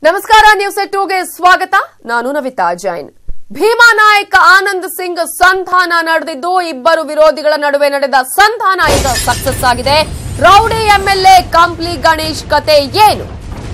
ನಮಸ್ಕಾರ ನ್ಯೂಸ್ ಟೂಗೆ ಸ್ವಾಗತ ನಾನು ನವಿತಾ ಜೈನ್ ಭೀಮಾ ನಾಯಕ್ ಆನಂದ್ ಸಿಂಗ್ ಸಂಧಾನ ನಡೆದಿದ್ದು ಇಬ್ಬರು ವಿರೋಧಿಗಳ ನಡುವೆ ನಡೆದ ಸಂಧಾನ ಈಗ ಸಕ್ಸಸ್ ಆಗಿದೆ ರೌಡಿ ಎಂಎಲ್ಎ ಕಂಪ್ಲಿ ಗಣೇಶ್ ಕತೆ ಏನು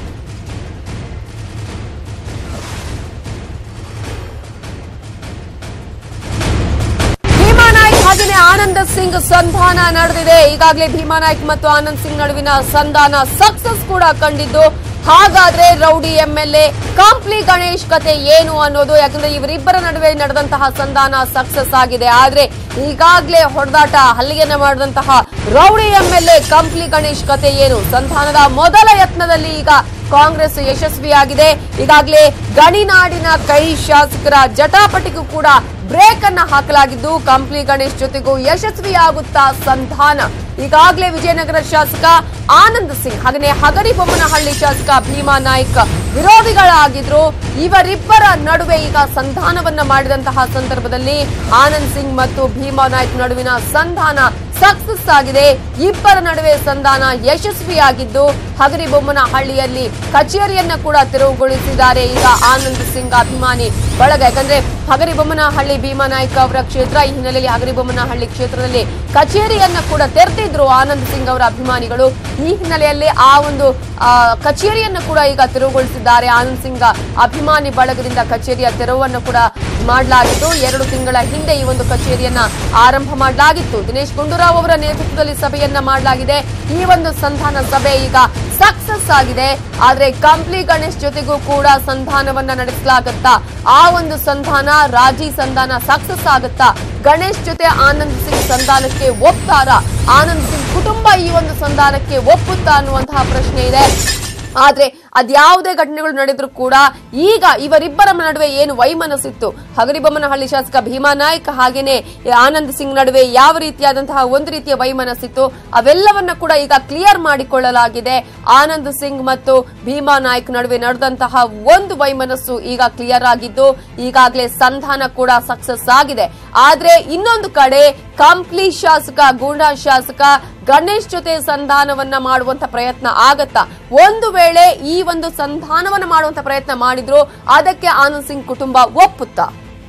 ಭೀಮಾ ನಾಯ್ಕ್ ಹಾಗೆಯೇ ಆನಂದ್ ಸಿಂಗ್ ಸಂಧಾನ ನಡೆದಿದೆ ಈಗಾಗಲೇ ಭೀಮಾ ನಾಯ್ಕ್ ಮತ್ತು ಆನಂದ್ ಸಿಂಗ್ ನಡುವಿನ ಸಂಧಾನ ಸಕ್ಸಸ್ ಕೂಡ ಕಂಡಿದ್ದು ಹಾಗಾದ್ರೆ ರೌಡಿ ಎಂಎಲ್ಎ ಕಾಂಪ್ಲಿ ಗಣೇಶ್ ಕತೆ ಏನು ಅನ್ನೋದು ಯಾಕಂದ್ರೆ ಇವರಿಬ್ಬರ ನಡುವೆ ನಡೆದಂತಹ ಸಂಧಾನ ಸಕ್ಸಸ್ ಆಗಿದೆ ಆದ್ರೆ ಈಗಾಗಲೇ ಹೊಡೆದಾಟ ಹಲ್ಲಿಗೆನ ಮಾಡಿದಂತಹ ರೌಡಿ ಎಂಎಲ್ಎ ಕಂಪ್ಲಿ ಗಣೇಶ್ ಕತೆ ಏನು ಸಂಧಾನದ ಮೊದಲ ಯತ್ನದಲ್ಲಿ ಈಗ ಕಾಂಗ್ರೆಸ್ ಯಶಸ್ವಿಯಾಗಿದೆ ಈಗಾಗಲೇ ಗಣಿನಾಡಿನ ಕೈ ಶಾಸಕರ ಜಟಾಪಟಿಗೂ ಕೂಡ ಬ್ರೇಕ್ ಅನ್ನ ಹಾಕಲಾಗಿದ್ದು ಕಂಪ್ಲಿ ಗಣೇಶ್ ಜೊತೆಗೂ ಯಶಸ್ವಿಯಾಗುತ್ತಾ ಸಂಧಾನ ಈಗಾಗಲೇ ವಿಜಯನಗರ ಶಾಸಕ ಆನಂದ್ ಸಿಂಗ್ ಹಾಗೆಯೇ ಹಗರಿಬೊಮ್ಮನಹಳ್ಳಿ ಶಾಸಕ ಭೀಮಾ ನಾಯ್ಕ್ ವಿರೋಧಿಗಳಾಗಿದ್ರು ಇವರಿಬ್ಬರ ನಡುವೆ ಈಗ ಸಂಧಾನವನ್ನ ಮಾಡಿದಂತಹ ಸಂದರ್ಭದಲ್ಲಿ ಆನಂದ್ ಸಿಂಗ್ ಮತ್ತು ಭೀಮಾ ನಾಯ್ಕ್ ನಡುವಿನ ಸಂಧಾನ ಸಕ್ಸಸ್ ಆಗಿದೆ ಇಬ್ಬರ ನಡುವೆ ಸಂಧಾನ ಯಶಸ್ವಿಯಾಗಿದ್ದು ಹಗರಿಬೊಮ್ಮನಹಳ್ಳಿಯಲ್ಲಿ ಕಚೇರಿಯನ್ನ ಕೂಡ ತೆರವುಗೊಳಿಸಿದ್ದಾರೆ ಈಗ ಆನಂದ್ ಸಿಂಗ್ ಅಭಿಮಾನಿ ಬಳಗ ಯಾಕಂದ್ರೆ ಹಗರಿಬೊಮ್ಮನಹಳ್ಳಿ ಭೀಮಾ ನಾಯ್ಕ ಅವರ ಕ್ಷೇತ್ರ ಈ ಹಿನ್ನೆಲೆಯಲ್ಲಿ ಹಗರಿಬೊಮ್ಮನಹಳ್ಳಿ ಕ್ಷೇತ್ರದಲ್ಲಿ ಕಚೇರಿಯನ್ನ ಕೂಡ ತೆರೆದಿದ್ರು ಆನಂದ್ ಸಿಂಗ್ ಅವರ ಅಭಿಮಾನಿಗಳು ಈ ಹಿನ್ನೆಲೆಯಲ್ಲಿ ಆ ಒಂದು ಆ, ಕಚೇರಿಯನ್ನ ಕೂಡ ಈಗ ತೆರವುಗೊಳಿಸಿದ್ದಾರೆ ಆನಂದ್ ಸಿಂಗ್ ಅಭಿಮಾನಿ ಬಳಗದಿಂದ ಕಚೇರಿಯ ತೆರವನ್ನು ಕೂಡ ಮಾಡಲಾಗಿದ್ದು ಎರಡು ತಿಂಗಳ ಹಿಂದೆ ಈ ಒಂದು ಕಚೇರಿಯನ್ನ ಆರಂಭ ಮಾಡಲಾಗಿತ್ತು ದಿನೇಶ್ ಗುಂಡೂರಾವ್ ಅವರ ನೇತೃತ್ವದಲ್ಲಿ ಸಭೆಯನ್ನ ಮಾಡಲಾಗಿದೆ ಈ ಒಂದು ಸಂಧಾನ ಸಭೆ ಈಗ ಸಕ್ಸಸ್ ಆಗಿದೆ ಆದ್ರೆ ಕಂಪ್ಲಿ ಗಣೇಶ್ ಜೊತೆಗೂ ಕೂಡ ಸಂಧಾನವನ್ನ ನಡೆಸಲಾಗುತ್ತಾ ಆ ಒಂದು ಸಂಧಾನ ರಾಜಿ ಸಂಧಾನ ಸಕ್ಸಸ್ ಆಗುತ್ತಾ ಗಣೇಶ್ ಜೊತೆ ಆನಂದ್ ಸಿಂಗ್ ಸಂಧಾನಕ್ಕೆ ಒಪ್ತಾರ ಆನಂದ್ ಸಿಂಗ್ ಕುಟುಂಬ ಈ ಒಂದು ಸಂಧಾನಕ್ಕೆ ಒಪ್ಪುತ್ತಾ ಅನ್ನುವಂತಹ ಪ್ರಶ್ನೆ ಇದೆ ಆದ್ರೆ ಅದ್ಯಾವುದೇ ಘಟನೆಗಳು ನಡೆದ್ರು ಕೂಡ ಈಗ ಇವರಿಬ್ಬರ ನಡುವೆ ಏನು ವೈಮನಸ್ಸಿತ್ತು ಹಗರಿಬೊಮ್ಮನಹಳ್ಳಿ ಶಾಸಕ ಭೀಮಾ ನಾಯ್ಕ್ ಹಾಗೇನೆ ಆನಂದ್ ಸಿಂಗ್ ನಡುವೆ ಯಾವ ರೀತಿಯಾದಂತಹ ಒಂದು ರೀತಿಯ ವೈಮನಸ್ಸಿತ್ತು ಅವೆಲ್ಲವನ್ನ ಕೂಡ ಈಗ ಕ್ಲಿಯರ್ ಮಾಡಿಕೊಳ್ಳಲಾಗಿದೆ ಆನಂದ್ ಸಿಂಗ್ ಮತ್ತು ಭೀಮಾ ನಾಯ್ಕ್ ನಡುವೆ ನಡೆದಂತಹ ಒಂದು ವೈಮನಸ್ಸು ಈಗ ಕ್ಲಿಯರ್ ಆಗಿದ್ದು ಈಗಾಗಲೇ ಸಂಧಾನ ಕೂಡ ಸಕ್ಸಸ್ ಆಗಿದೆ ಆದ್ರೆ ಇನ್ನೊಂದು ಕಡೆ ಕಂಪ್ಲಿ ಶಾಸಕ ಗೂಂಡಾ ಶಾಸಕ ಗಣೇಶ್ ಜೊತೆ ಸಂಧಾನವನ್ನ ಮಾಡುವಂತ ಪ್ರಯತ್ನ ಆಗತ್ತಾ ಒಂದು ವೇಳೆ ಈ ಒಂದು ಸಂಧಾನವನ್ನ ಮಾಡುವಂತ ಪ್ರಯತ್ನ ಮಾಡಿದ್ರು ಅದಕ್ಕೆ ಆನಂದ್ ಸಿಂಗ್ ಕುಟುಂಬ ಒಪ್ಪುತ್ತಾ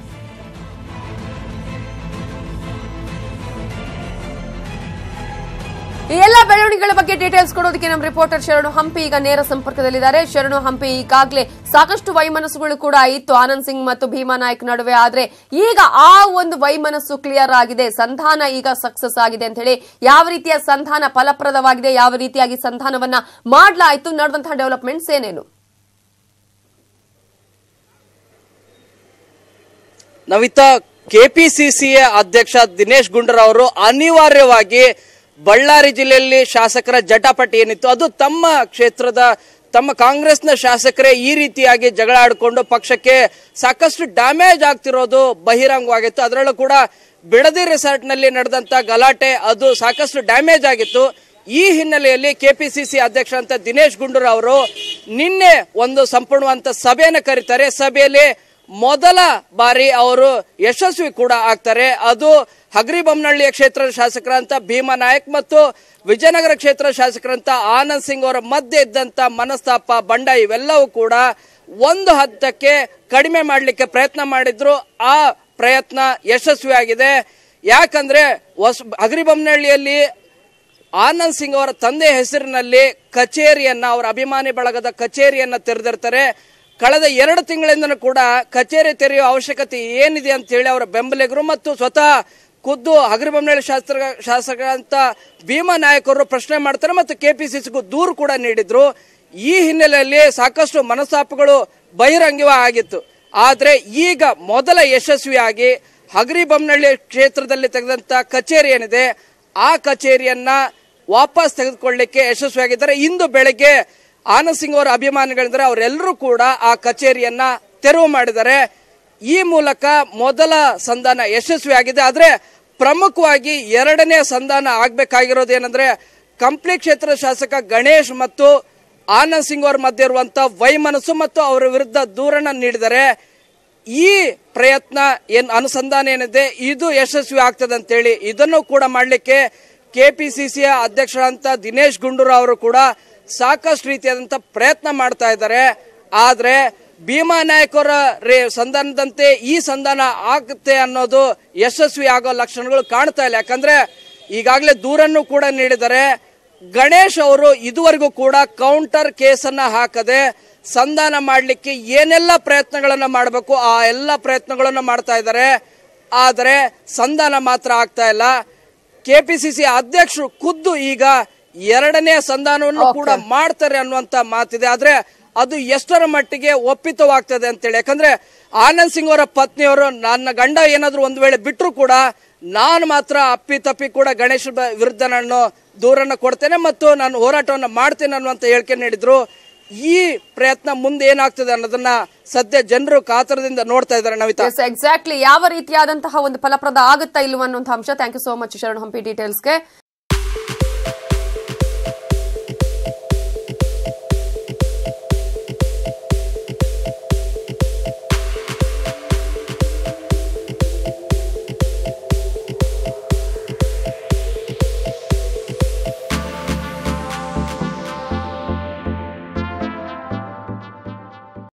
ಈ ಎಲ್ಲ ಬೆಳವಣಿಗೆಗಳ ಬಗ್ಗೆ ಡೀಟೇಲ್ಸ್ ಕೊಡೋದಕ್ಕೆ ನಮ್ಮ ರಿಪೋರ್ಟರ್ ಶರಣು ಹಂಪಿ ಈಗ ನೇರ ಸಂಪರ್ಕದಲ್ಲಿದ್ದಾರೆ ಶರಣು ಹಂಪಿ ಈಗಾಗಲೇ ಸಾಕಷ್ಟು ವೈಮನಸ್ಸುಗಳು ಕೂಡ ಇತ್ತು ಆನಂದ್ ಸಿಂಗ್ ಮತ್ತು ಭೀಮಾ ನಾಯ್ಕ್ ನಡುವೆ ಆದ್ರೆ ಈಗ ಆ ಒಂದು ವೈಮನಸ್ಸು ಕ್ಲಿಯರ್ ಆಗಿದೆ ಸಂಧಾನ ಈಗ ಸಕ್ಸಸ್ ಆಗಿದೆ ಅಂತ ಹೇಳಿ ಯಾವ ರೀತಿಯ ಸಂಧಾನ ಫಲಪ್ರದವಾಗಿದೆ ಯಾವ ರೀತಿಯಾಗಿ ಸಂಧಾನವನ್ನ ಮಾಡಲಾಯಿತು ನಡೆದಂತಹ ಡೆವಲಪ್ಮೆಂಟ್ಸ್ ಏನೇನು ನವಿತಾ ಕೆಪಿಸಿಸಿಯ ಅಧ್ಯಕ್ಷ ದಿನೇಶ್ ಗುಂಡೂರಾವ್ ಅವರು ಅನಿವಾರ್ಯವಾಗಿ ಬಳ್ಳಾರಿ ಜಿಲ್ಲೆಯಲ್ಲಿ ಶಾಸಕರ ಜಟಾಪಟಿ ಏನಿತ್ತು ಅದು ತಮ್ಮ ಕ್ಷೇತ್ರದ ತಮ್ಮ ಕಾಂಗ್ರೆಸ್ನ ಶಾಸಕರೇ ಈ ರೀತಿಯಾಗಿ ಜಗಳ ಆಡಿಕೊಂಡು ಪಕ್ಷಕ್ಕೆ ಸಾಕಷ್ಟು ಡ್ಯಾಮೇಜ್ ಆಗ್ತಿರೋದು ಬಹಿರಂಗವಾಗಿತ್ತು ಅದರಲ್ಲೂ ಕೂಡ ಬಿಡದಿ ರೆಸಾರ್ಟ್ನಲ್ಲಿ ನಡೆದಂತ ಗಲಾಟೆ ಅದು ಸಾಕಷ್ಟು ಡ್ಯಾಮೇಜ್ ಆಗಿತ್ತು ಈ ಹಿನ್ನೆಲೆಯಲ್ಲಿ ಕೆಪಿಸಿಸಿ ಅಧ್ಯಕ್ಷ ಅಂತ ದಿನೇಶ್ ಗುಂಡೂರಾವ್ ಅವರು ನಿನ್ನೆ ಒಂದು ಸಂಪೂರ್ಣವಂತ ಸಭೆಯನ್ನು ಕರೀತಾರೆ ಸಭೆಯಲ್ಲಿ ಮೊದಲ ಬಾರಿ ಅವರು ಯಶಸ್ವಿ ಕೂಡ ಆಗ್ತಾರೆ ಅದು ಹಗರಿಬೊಮ್ಮನಹಳ್ಳಿಯ ಕ್ಷೇತ್ರದ ಶಾಸಕರಂತ ಭೀಮಾ ನಾಯಕ್ ಮತ್ತು ವಿಜಯನಗರ ಕ್ಷೇತ್ರ ಶಾಸಕರಂತ ಆನಂದ್ ಸಿಂಗ್ ಅವರ ಮಧ್ಯೆ ಇದ್ದಂತ ಮನಸ್ತಾಪ ಬಂಡ ಇವೆಲ್ಲವೂ ಕೂಡ ಒಂದು ಹಂತಕ್ಕೆ ಕಡಿಮೆ ಮಾಡಲಿಕ್ಕೆ ಪ್ರಯತ್ನ ಮಾಡಿದ್ರು ಆ ಪ್ರಯತ್ನ ಯಶಸ್ವಿಯಾಗಿದೆ ಯಾಕಂದ್ರೆ ಹೊಸ ಹಗರಿಬೊಮ್ಮನಹಳ್ಳಿಯಲ್ಲಿ ಆನಂದ್ ಸಿಂಗ್ ಅವರ ತಂದೆ ಹೆಸರಿನಲ್ಲಿ ಕಚೇರಿಯನ್ನ ಅವರ ಅಭಿಮಾನಿ ಬಳಗದ ಕಚೇರಿಯನ್ನ ತೆರೆದಿರ್ತಾರೆ ಕಳೆದ ಎರಡು ತಿಂಗಳಿಂದನೂ ಕೂಡ ಕಚೇರಿ ತೆರೆಯುವ ಅವಶ್ಯಕತೆ ಏನಿದೆ ಅಂತ ಹೇಳಿ ಅವರ ಬೆಂಬಲಿಗರು ಮತ್ತು ಸ್ವತಃ ಖುದ್ದು ಹಗರಿಬೊಮ್ಮನಹಳ್ಳಿ ಶಾಸ್ತ್ರ ಶಾಸಕ ಅಂತ ಭೀಮಾ ನಾಯಕರು ಪ್ರಶ್ನೆ ಮಾಡ್ತಾರೆ ಮತ್ತು ಕೆಪಿಸಿಸಿಗೂ ದೂರು ಕೂಡ ನೀಡಿದ್ರು ಈ ಹಿನ್ನೆಲೆಯಲ್ಲಿ ಸಾಕಷ್ಟು ಮನಸ್ತಾಪಗಳು ಬಹಿರಂಗವ ಆಗಿತ್ತು ಆದ್ರೆ ಈಗ ಮೊದಲ ಯಶಸ್ವಿಯಾಗಿ ಹಗರಿಬೊಮ್ಮನಹಳ್ಳಿ ಕ್ಷೇತ್ರದಲ್ಲಿ ತೆಗೆದಂತ ಕಚೇರಿ ಏನಿದೆ ಆ ಕಚೇರಿಯನ್ನ ವಾಪಸ್ ತೆಗೆದುಕೊಳ್ಳಿಕ್ಕೆ ಯಶಸ್ವಿಯಾಗಿದ್ದಾರೆ ಇಂದು ಬೆಳಗ್ಗೆ ಆನಂದ್ ಸಿಂಗ್ ಅವರ ಅಭಿಮಾನಿಗಳಿದ್ದಾರೆ ಅವರೆಲ್ಲರೂ ಕೂಡ ಆ ಕಚೇರಿಯನ್ನ ತೆರವು ಮಾಡಿದ್ದಾರೆ ಈ ಮೂಲಕ ಮೊದಲ ಸಂಧಾನ ಯಶಸ್ವಿಯಾಗಿದೆ ಆದ್ರೆ ಪ್ರಮುಖವಾಗಿ ಎರಡನೇ ಸಂಧಾನ ಆಗ್ಬೇಕಾಗಿರೋದು ಏನಂದ್ರೆ ಕಂಪ್ಲಿ ಕ್ಷೇತ್ರ ಶಾಸಕ ಗಣೇಶ್ ಮತ್ತು ಆನಂದ್ ಸಿಂಗ್ ಅವರ ಮಧ್ಯೆ ಇರುವಂತ ವೈಮನಸ್ಸು ಮತ್ತು ಅವರ ವಿರುದ್ಧ ದೂರನ್ನ ನೀಡಿದರೆ ಈ ಪ್ರಯತ್ನ ಏನ್ ಅನುಸಂಧಾನ ಏನಿದೆ ಇದು ಯಶಸ್ವಿ ಆಗ್ತದೆ ಅಂತೇಳಿ ಇದನ್ನು ಕೂಡ ಮಾಡಲಿಕ್ಕೆ ಕೆಪಿಸಿಸಿಯ ಅಧ್ಯಕ್ಷರಂತ ದಿನೇಶ್ ಗುಂಡೂರಾವ್ ಅವರು ಕೂಡ ಸಾಕಷ್ಟು ರೀತಿಯಾದಂತ ಪ್ರಯತ್ನ ಮಾಡ್ತಾ ಇದ್ದಾರೆ ಆದ್ರೆ ಭೀಮಾ ನಾಯಕರ ರೇ ಸಂಧಾನದಂತೆ ಈ ಸಂಧಾನ ಆಗುತ್ತೆ ಅನ್ನೋದು ಯಶಸ್ವಿ ಆಗೋ ಲಕ್ಷಣಗಳು ಕಾಣ್ತಾ ಇಲ್ಲ ಯಾಕಂದ್ರೆ ಈಗಾಗಲೇ ದೂರನ್ನು ಕೂಡ ನೀಡಿದ್ದಾರೆ ಗಣೇಶ್ ಅವರು ಇದುವರೆಗೂ ಕೂಡ ಕೌಂಟರ್ ಕೇಸನ್ನ ಹಾಕದೆ ಸಂಧಾನ ಮಾಡಲಿಕ್ಕೆ ಏನೆಲ್ಲ ಪ್ರಯತ್ನಗಳನ್ನ ಮಾಡಬೇಕು ಆ ಎಲ್ಲ ಪ್ರಯತ್ನಗಳನ್ನ ಮಾಡ್ತಾ ಇದ್ದಾರೆ ಆದರೆ ಸಂಧಾನ ಮಾತ್ರ ಆಗ್ತಾ ಇಲ್ಲ ಕೆಪಿಸಿಸಿ ಅಧ್ಯಕ್ಷರು ಖುದ್ದು ಈಗ ಎರಡನೇ ಸಂಧಾನವನ್ನು ಕೂಡ ಮಾಡ್ತಾರೆ ಅನ್ನುವಂತ ಮಾತಿದೆ ಆದ್ರೆ ಅದು ಎಷ್ಟರ ಮಟ್ಟಿಗೆ ಒಪ್ಪಿತವಾಗ್ತದೆ ಅಂತೇಳಿ ಯಾಕಂದ್ರೆ ಆನಂದ್ ಸಿಂಗ್ ಅವರ ಪತ್ನಿಯವರು ನನ್ನ ಗಂಡ ಏನಾದ್ರು ಒಂದ್ ವೇಳೆ ಬಿಟ್ಟರು ಕೂಡ ನಾನು ಮಾತ್ರ ಅಪ್ಪಿ ತಪ್ಪಿ ಕೂಡ ಗಣೇಶ್ ಬ- ವಿರುದ್ಧ ನಾನು ದೂರನ್ನ ಕೊಡ್ತೇನೆ ಮತ್ತು ನಾನು ಹೋರಾಟವನ್ನು ಮಾಡ್ತೇನೆ ಅನ್ನುವಂತ ಹೇಳಿಕೆ ನೀಡಿದ್ರು ಈ ಪ್ರಯತ್ನ ಮುಂದೆ ಏನಾಗ್ತದೆ ಅನ್ನೋದನ್ನ ಸದ್ಯ ಜನರು ಕಾತರದಿಂದ ನೋಡ್ತಾ ಇದ್ದಾರೆ ನವಿತಾ ಎಕ್ಸಾಕ್ಟ್ಲಿ ಯಾವ ರೀತಿಯಾದಂತಹ ಒಂದು ಫಲಪ್ರದ ಆಗುತ್ತಾ ಇಲ್ವ ಅನ್ನುವಂತಹ ಅಂಶ thank you so much Sharan Hampi ಡೀಟೇಲ್ಸ್ಗೆ